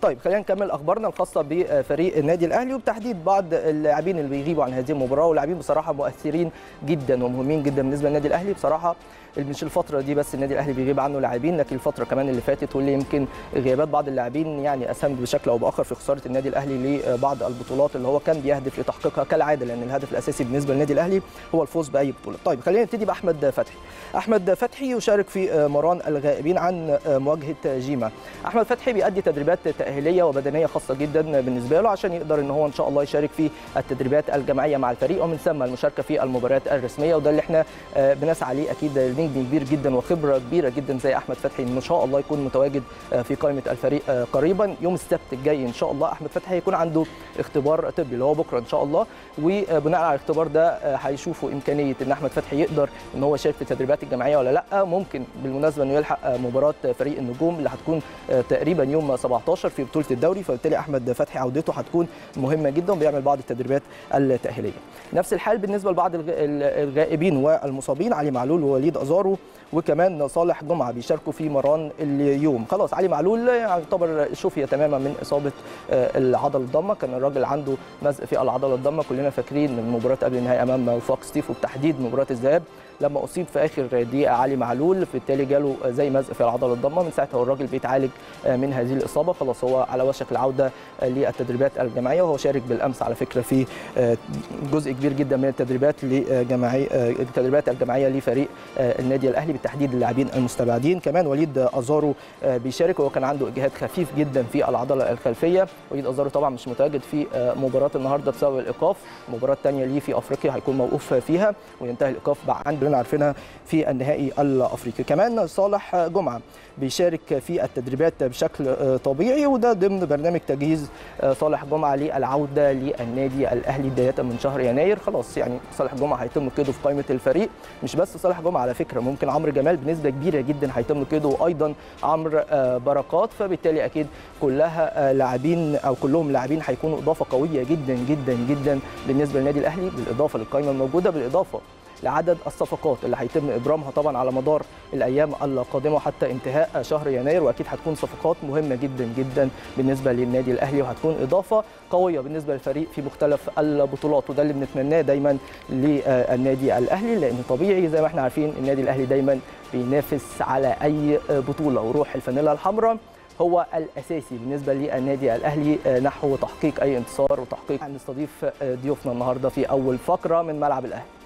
طيب خلينا نكمل اخبارنا الخاصه بفريق النادي الاهلي وبتحديد بعض اللاعبين اللي بيغيبوا عن هذه المباراه واللاعبين بصراحه مؤثرين جدا ومهمين جدا بالنسبه للنادي الاهلي بصراحه مش الفتره دي بس النادي الاهلي بيغيب عنه لاعبين لكن الفتره كمان اللي فاتت واللي يمكن غيابات بعض اللاعبين يعني اسهمت بشكل او باخر في خساره النادي الاهلي لبعض البطولات اللي هو كان بيهدف لتحقيقها كالعاده لان الهدف الاساسي بالنسبه للنادي الاهلي هو الفوز باي بطوله. طيب خلينا نبتدي باحمد فتحي. احمد فتحي يشارك في مران الغائبين عن مواجهه جيما. احمد فتحي بيأدي تدريبات تاهيليه وبدنيه خاصه جدا بالنسبه له عشان يقدر ان هو ان شاء الله يشارك في التدريبات الجماعيه مع الفريق ومن ثم المشاركه في المباريات الرسميه وده اللي احنا بنسعى عليه اكيد نجم كبير جدا وخبره كبيره جدا زي احمد فتحي ان شاء الله يكون متواجد في قائمه الفريق قريبا يوم السبت الجاي ان شاء الله احمد فتحي هيكون عنده اختبار طبي اللي هو بكره ان شاء الله وبناء على الاختبار ده هيشوفوا امكانيه ان احمد فتحي يقدر ان هو يشارك في التدريبات الجماعيه ولا لا ممكن بالمناسبه انه يلحق مباراه فريق النجوم اللي هتكون تقريبا يوم 17 في بطوله الدوري فبالتالي احمد فتحي عودته هتكون مهمه جدا وبيعمل بعض التدريبات التاهيليه نفس الحال بالنسبه لبعض الغائبين والمصابين علي معلول ووليد ازارو وكمان صالح جمعه بيشاركوا في مران اليوم خلاص علي معلول يعتبر شفي تماما من اصابه العضله الضمه كان الراجل عنده مزق في العضله الضمه كلنا فاكرين المباراه قبل النهائي امام وفاق ستيف وبتحديد مباراه الذهاب لما اصيب في اخر دقيقه علي معلول بالتالي جاله زي مزق في العضله الضمه من ساعتها والراجل بيتعالج من هذه الاصابه خلاص هو على وشك العوده للتدريبات الجماعيه وهو شارك بالامس على فكره في جزء كبير جدا من التدريبات لجماعي التدريبات الجماعيه لفريق النادي الاهلي بالتحديد اللاعبين المستبعدين كمان وليد ازارو بيشارك وهو كان عنده اجهاد خفيف جدا في العضله الخلفيه وليد ازارو طبعا مش متواجد في مباراه النهارده بسبب الايقاف المباراه الثانيه ليه في افريقيا هيكون موقوف فيها وينتهي الايقاف عندنا عارفينها في النهائي الافريقي كمان صالح جمعه بيشارك في التدريبات بشكل طبيعي وده ضمن برنامج تجهيز صالح جمعه للعوده للنادي الاهلي بدايه من شهر يناير خلاص يعني صالح جمعه هيتم قيده في قائمه الفريق مش بس صالح جمعه على فكره ممكن عمرو جمال بنسبه كبيره جدا هيتم قيده وايضا عمرو بركات فبالتالي اكيد كلها لاعبين او كلهم لاعبين هيكونوا اضافه قويه جدا جدا جدا بالنسبه للنادي الاهلي بالاضافه للقائمه الموجوده بالاضافه لعدد الصفقات اللي هيتم ابرامها طبعا على مدار الايام القادمه حتى انتهاء شهر يناير واكيد هتكون صفقات مهمه جدا جدا بالنسبه للنادي الاهلي وهتكون اضافه قويه بالنسبه للفريق في مختلف البطولات وده اللي بنتمناه دايما للنادي الاهلي لان طبيعي زي ما احنا عارفين النادي الاهلي دايما بينافس على اي بطوله وروح الفانيلا الحمراء هو الاساسي بالنسبه للنادي الاهلي نحو تحقيق اي انتصار وتحقيق هنستضيف ضيوفنا النهارده في اول فقره من ملعب الاهلي